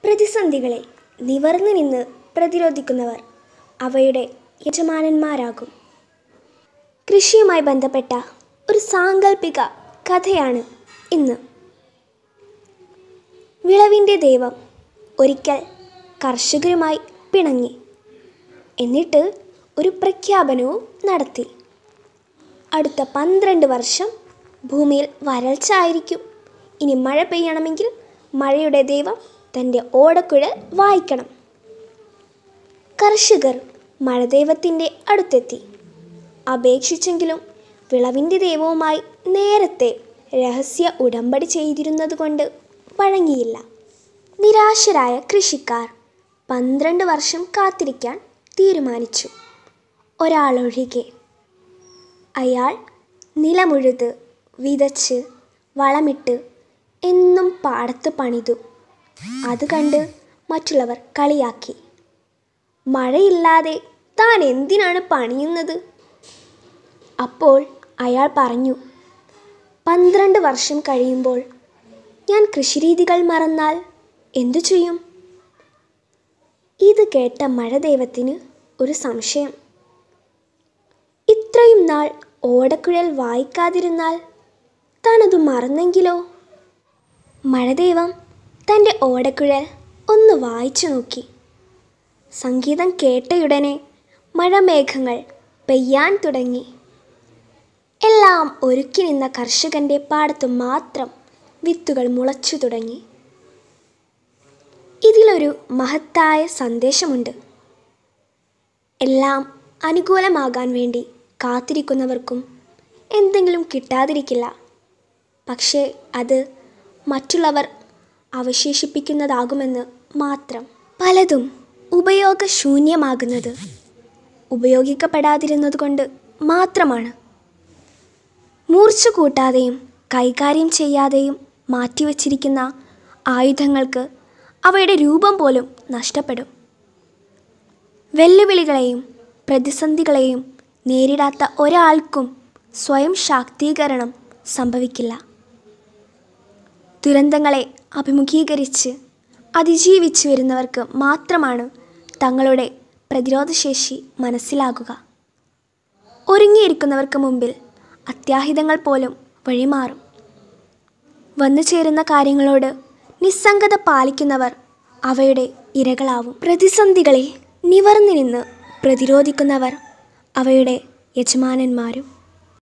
പ്രതിസന്ധികളെ നിവർന്നു നിന്ന് പ്രതിരോധിക്കുന്നവർ അവയുടെ യജമാനന്മാരാകും കൃഷിയുമായി ബന്ധപ്പെട്ട ഒരു സാങ്കല്പിക കഥയാണ് ഇന്ന് വിളവിൻ്റെ ദൈവം ഒരിക്കൽ കർഷകരുമായി പിണങ്ങി എന്നിട്ട് ഒരു പ്രഖ്യാപനവും നടത്തി അടുത്ത പന്ത്രണ്ട് വർഷം ഭൂമിയിൽ വരൾച്ച ആയിരിക്കും ഇനി മഴ പെയ്യണമെങ്കിൽ മഴയുടെ ദൈവം തൻ്റെ ഓടക്കുഴൽ വായിക്കണം കർഷകർ മഴദൈവത്തിൻ്റെ അടുത്തെത്തി അപേക്ഷിച്ചെങ്കിലും വിളവിൻ്റെ ദൈവവുമായി നേരത്തെ രഹസ്യ ഉടമ്പടി ചെയ്തിരുന്നതുകൊണ്ട് വഴങ്ങിയില്ല നിരാശരായ കൃഷിക്കാർ പന്ത്രണ്ട് വർഷം കാത്തിരിക്കാൻ തീരുമാനിച്ചു ഒരാളൊഴികെ അയാൾ നിലമുഴുത് വിതച്ച് വളമിട്ട് എന്നും പാടത്ത് പണിതു അത് കണ്ട് മറ്റുള്ളവർ കളിയാക്കി മഴയില്ലാതെ താൻ എന്തിനാണ് പണിയുന്നത് അപ്പോൾ അയാൾ പറഞ്ഞു പന്ത്രണ്ട് വർഷം കഴിയുമ്പോൾ ഞാൻ കൃഷിരീതികൾ മറന്നാൽ എന്തു ചെയ്യും ഇത് കേട്ട മഴദൈവത്തിന് ഒരു സംശയം ഇത്രയും നാൾ ഓടക്കുഴൽ വായിക്കാതിരുന്നാൽ താനത് മറന്നെങ്കിലോ മഴദൈവം തൻ്റെ ഓടക്കുഴൽ ഒന്ന് വായിച്ചു നോക്കി സംഗീതം കേട്ടയുടനെ മഴമേഘങ്ങൾ പെയ്യാൻ തുടങ്ങി എല്ലാം ഒരുക്കി നിന്ന കർഷകൻ്റെ പാടത്ത് മാത്രം വിത്തുകൾ മുളച്ചു തുടങ്ങി ഇതിലൊരു മഹത്തായ സന്ദേശമുണ്ട് എല്ലാം അനുകൂലമാകാൻ വേണ്ടി കാത്തിരിക്കുന്നവർക്കും എന്തെങ്കിലും കിട്ടാതിരിക്കില്ല പക്ഷേ അത് മറ്റുള്ളവർ അവശേഷിപ്പിക്കുന്നതാകുമെന്ന് മാത്രം പലതും ഉപയോഗശൂന്യമാകുന്നത് ഉപയോഗിക്കപ്പെടാതിരുന്നതുകൊണ്ട് മാത്രമാണ് മൂർച്ച കൂട്ടാതെയും കൈകാര്യം ചെയ്യാതെയും മാറ്റിവച്ചിരിക്കുന്ന ആയുധങ്ങൾക്ക് അവയുടെ രൂപം പോലും നഷ്ടപ്പെടും വെല്ലുവിളികളെയും പ്രതിസന്ധികളെയും നേരിടാത്ത ഒരാൾക്കും സ്വയം ശാക്തീകരണം സംഭവിക്കില്ല ദുരന്തങ്ങളെ അഭിമുഖീകരിച്ച് അതിജീവിച്ചു വരുന്നവർക്ക് മാത്രമാണ് തങ്ങളുടെ പ്രതിരോധശേഷി മനസ്സിലാകുക ഒരുങ്ങിയിരിക്കുന്നവർക്ക് മുമ്പിൽ അത്യാഹിതങ്ങൾ പോലും വഴിമാറും വന്നു ചേരുന്ന കാര്യങ്ങളോട് നിസ്സംഗത പാലിക്കുന്നവർ അവയുടെ ഇരകളാവും പ്രതിസന്ധികളിൽ നിവർന്നു നിന്ന് പ്രതിരോധിക്കുന്നവർ അവയുടെ യജമാനന്മാരും